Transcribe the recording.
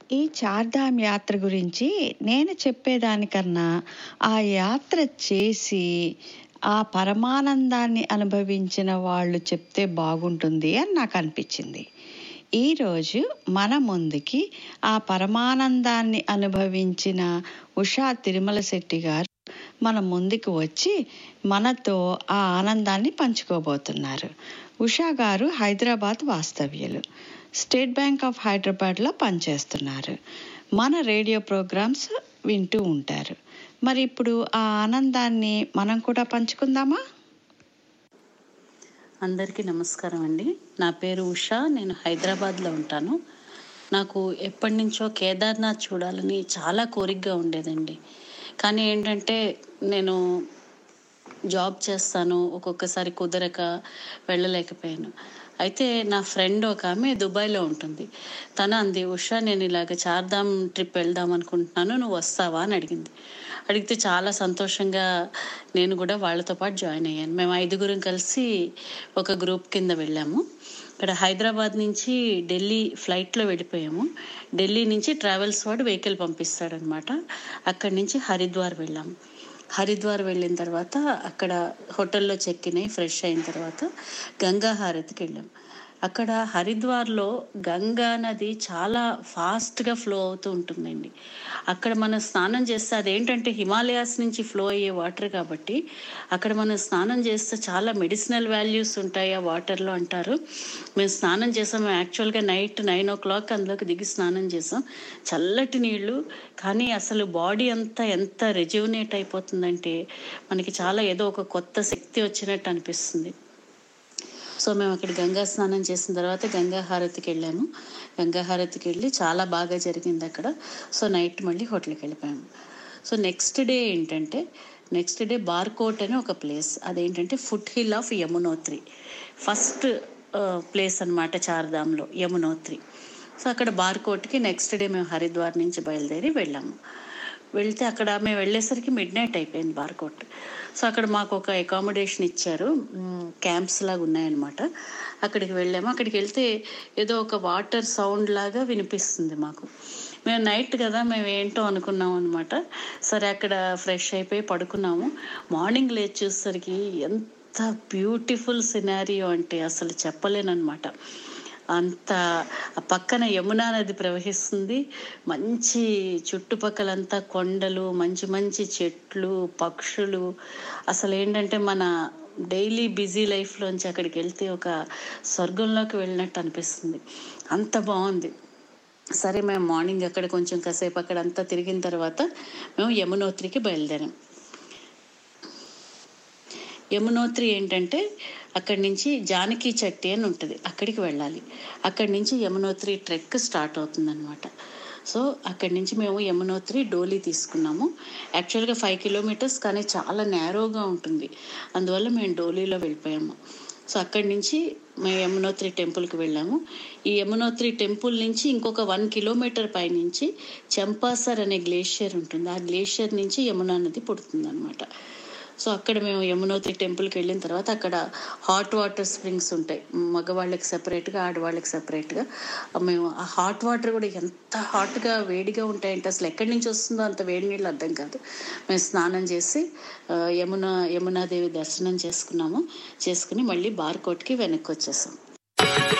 ఈ చార్ధామ్ యాత్ర గురించి నేను చెప్పేదానికన్నా ఆ యాత్ర చేసి ఆ పరమానందాన్ని అనుభవించిన వాళ్ళు చెప్తే బాగుంటుంది అని నాకు అనిపించింది ఈరోజు మన ముందుకి ఆ పరమానందాన్ని అనుభవించిన ఉషా తిరుమల శెట్టి గారు మన ముందుకు వచ్చి మనతో ఆ ఆనందాన్ని పంచుకోబోతున్నారు ఉషా గారు హైదరాబాద్ వాస్తవ్యులు స్టేట్ బ్యాంక్ ఆఫ్ హైదరాబాద్లో పనిచేస్తున్నారు మన రేడియో ప్రోగ్రామ్స్ వింటూ ఉంటారు మరి ఇప్పుడు ఆ ఆనందాన్ని మనం కూడా పంచుకుందామా అందరికీ నమస్కారం అండి నా పేరు ఉషా నేను హైదరాబాద్లో ఉంటాను నాకు ఎప్పటి నుంచో కేదార్నాథ్ చూడాలని చాలా కోరికగా ఉండేదండి కానీ ఏంటంటే నేను జాబ్ చేస్తాను ఒక్కొక్కసారి కుదరక వెళ్ళలేకపోయాను అయితే నా ఫ్రెండ్ ఒక ఆమె దుబాయ్లో ఉంటుంది తను అంది ఉషా నేను ఇలాగ చార్ధామ్ ట్రిప్ వెళ్దాం అనుకుంటున్నాను నువ్వు వస్తావా అని అడిగింది అడిగితే చాలా సంతోషంగా నేను కూడా వాళ్ళతో పాటు జాయిన్ అయ్యాను మేము ఐదుగురం కలిసి ఒక గ్రూప్ కింద వెళ్ళాము ఇక్కడ హైదరాబాద్ నుంచి ఢిల్లీ ఫ్లైట్లో వెళ్ళిపోయాము ఢిల్లీ నుంచి ట్రావెల్స్ వాడు వెహికల్ పంపిస్తాడనమాట అక్కడి నుంచి హరిద్వార్ వెళ్ళాము హరిద్వార్ వెళ్ళిన తర్వాత అక్కడ హోటల్లో చెక్ ఇన్ అయ్యి ఫ్రెష్ అయిన తర్వాత గంగా హారతికి వెళ్ళాం అక్కడ హరిద్వార్లో గంగా నది చాలా ఫాస్ట్గా ఫ్లో అవుతూ ఉంటుందండి అక్కడ మనం స్నానం చేస్తే అదేంటంటే హిమాలయాస్ నుంచి ఫ్లో అయ్యే వాటర్ కాబట్టి అక్కడ మనం స్నానం చేస్తే చాలా మెడిసినల్ వాల్యూస్ ఉంటాయి ఆ వాటర్లో అంటారు మేము స్నానం చేసాం యాక్చువల్గా నైట్ నైన్ ఓ క్లాక్ అందులోకి దిగి స్నానం చేసాం చల్లటి నీళ్లు కానీ అసలు బాడీ అంతా ఎంత రెజ్యూనేట్ అయిపోతుందంటే మనకి చాలా ఏదో ఒక కొత్త శక్తి వచ్చినట్టు అనిపిస్తుంది సో మేము అక్కడ గంగా స్నానం చేసిన తర్వాత గంగా హారతికి వెళ్ళాము గంగా హారతికి వెళ్ళి చాలా బాగా జరిగింది అక్కడ సో నైట్ మళ్ళీ హోటల్కి వెళ్ళిపోయాము సో నెక్స్ట్ డే ఏంటంటే నెక్స్ట్ డే బార్కోట్ అని ఒక ప్లేస్ అదేంటంటే foot hill of Yamunotri first place అనమాట చార్ధామ్లో యమునోత్రి సో అక్కడ బార్కోట్కి నెక్స్ట్ డే మేము హరిద్వార్ నుంచి బయలుదేరి వెళ్ళాము వెళ్తే అక్కడ మేము వెళ్ళేసరికి మిడ్ నైట్ అయిపోయింది బార్కోట్ సో అక్కడ మాకు ఒక అకామిడేషన్ ఇచ్చారు క్యాంప్స్ లాగా ఉన్నాయన్నమాట అక్కడికి వెళ్ళాము అక్కడికి వెళ్తే ఏదో ఒక వాటర్ సౌండ్ లాగా వినిపిస్తుంది మాకు మేము నైట్ కదా మేము ఏంటో అనుకున్నాం అనమాట సరే అక్కడ ఫ్రెష్ అయిపోయి పడుకున్నాము మార్నింగ్ లేచి చూసేసరికి ఎంత బ్యూటిఫుల్ సినారియో అంటే అసలు చెప్పలేనమాట అంత ఆ పక్కన యమునా నది ప్రవహిస్తుంది మంచి చుట్టుపక్కలంతా కొండలు మంచి మంచి చెట్లు పక్షులు అసలు ఏంటంటే మన డైలీ బిజీ లైఫ్లోంచి అక్కడికి వెళ్తే ఒక స్వర్గంలోకి వెళ్ళినట్టు అనిపిస్తుంది అంత బాగుంది సరే మేము మార్నింగ్ అక్కడ కొంచెం కాసేపు అక్కడ అంతా తిరిగిన తర్వాత మేము యమునోత్రికి బయలుదేరాం యమునోత్రి ఏంటంటే అక్కడి నుంచి జానకి చట్టి అని ఉంటుంది అక్కడికి వెళ్ళాలి అక్కడి నుంచి యమునోత్రి ట్రెక్ స్టార్ట్ అవుతుందన్నమాట సో అక్కడి నుంచి మేము యమునోత్రి డోలీ తీసుకున్నాము యాక్చువల్గా ఫైవ్ కిలోమీటర్స్ కానీ చాలా నేరోగా ఉంటుంది అందువల్ల మేము డోలీలో వెళ్ళిపోయాము సో అక్కడి నుంచి మేము యమునోత్రి టెంపుల్కి వెళ్ళాము ఈ యమునోత్రి టెంపుల్ నుంచి ఇంకొక వన్ కిలోమీటర్ పైనుంచి చెంపాసర్ అనే గ్లేషియర్ ఉంటుంది ఆ గ్లేషియర్ నుంచి యమునా నది పుడుతుంది అనమాట సో అక్కడ మేము యమునోత్రి టెంపుల్కి వెళ్ళిన తర్వాత అక్కడ హాట్ వాటర్ స్ప్రింగ్స్ ఉంటాయి మగవాళ్ళకి సపరేట్గా ఆడవాళ్ళకి సపరేట్గా మేము ఆ హాట్ వాటర్ కూడా ఎంత హాట్గా వేడిగా ఉంటాయంటే అసలు ఎక్కడి నుంచి వస్తుందో అంత వేడి నీళ్ళు అర్థం కాదు మేము స్నానం చేసి యమున యమునాదేవి దర్శనం చేసుకున్నాము చేసుకుని మళ్ళీ బార్కోట్కి వెనక్కి వచ్చేసాం